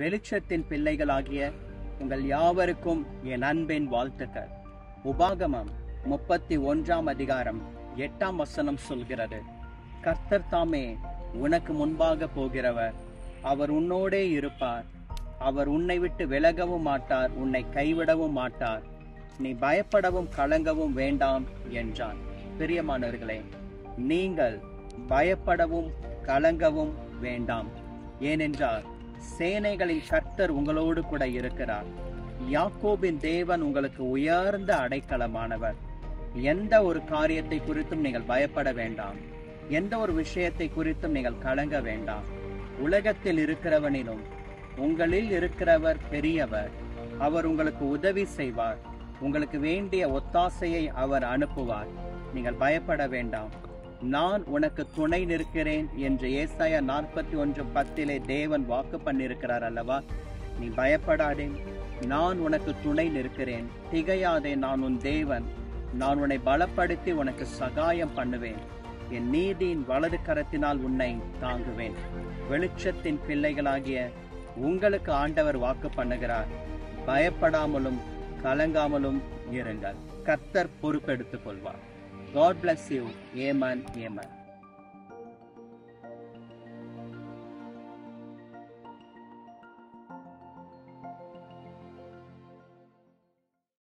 வெளிச்சத்தின் பிள்ளைகளாகிய உங்கள் யாவருக்கும் என் அன்பின் வாழ்த்துக்கள் உபாகமம் முப்பத்தி ஒன்றாம் அதிகாரம் எட்டாம் வசனம் சொல்கிறது கர்த்தர் தாமே உனக்கு முன்பாக போகிறவர் அவர் உன்னோடே இருப்பார் அவர் உன்னை விட்டு விலகவும் மாட்டார் உன்னை கைவிடவும் மாட்டார் நீ பயப்படவும் கலங்கவும் வேண்டாம் என்றான் பிரியமானவர்களே நீங்கள் பயப்படவும் கலங்கவும் வேண்டாம் ஏனென்றால் சேனைகளின் கர்த்தர் உங்களோடு கூட இருக்கிறார் யாக்கோபின் தேவன் உங்களுக்கு உயர்ந்த அடைக்கலமானவர் எந்த ஒரு காரியத்தை குறித்தும் நீங்கள் பயப்பட வேண்டாம் எந்த ஒரு விஷயத்தை குறித்தும் நீங்கள் கலங்க வேண்டாம் உலகத்தில் இருக்கிறவனிலும் உங்களில் இருக்கிறவர் பெரியவர் அவர் உங்களுக்கு உதவி செய்வார் உங்களுக்கு வேண்டிய ஒத்தாசையை அவர் அனுப்புவார் நீங்கள் பயப்பட வேண்டாம் நான் உனக்கு துணை நிற்கிறேன் என்று ஏசாயா நாற்பத்தி ஒன்று பத்திலே தேவன் வாக்கு பண்ணியிருக்கிறார் அல்லவா நீ பயப்படாதே நான் உனக்கு துணை நிற்கிறேன் திகையாதே நான் உன் தேவன் நான் உன்னை பலப்படுத்தி உனக்கு சகாயம் பண்ணுவேன் என் நீதியின் வலது கரத்தினால் உன்னை தாங்குவேன் வெளிச்சத்தின் பிள்ளைகளாகிய உங்களுக்கு ஆண்டவர் வாக்கு பண்ணுகிறார் பயப்படாமலும் கலங்காமலும் இருங்கள் கர்த்தர் பொறுப்பெடுத்துக் கொள்வார் God bless you amen Yemen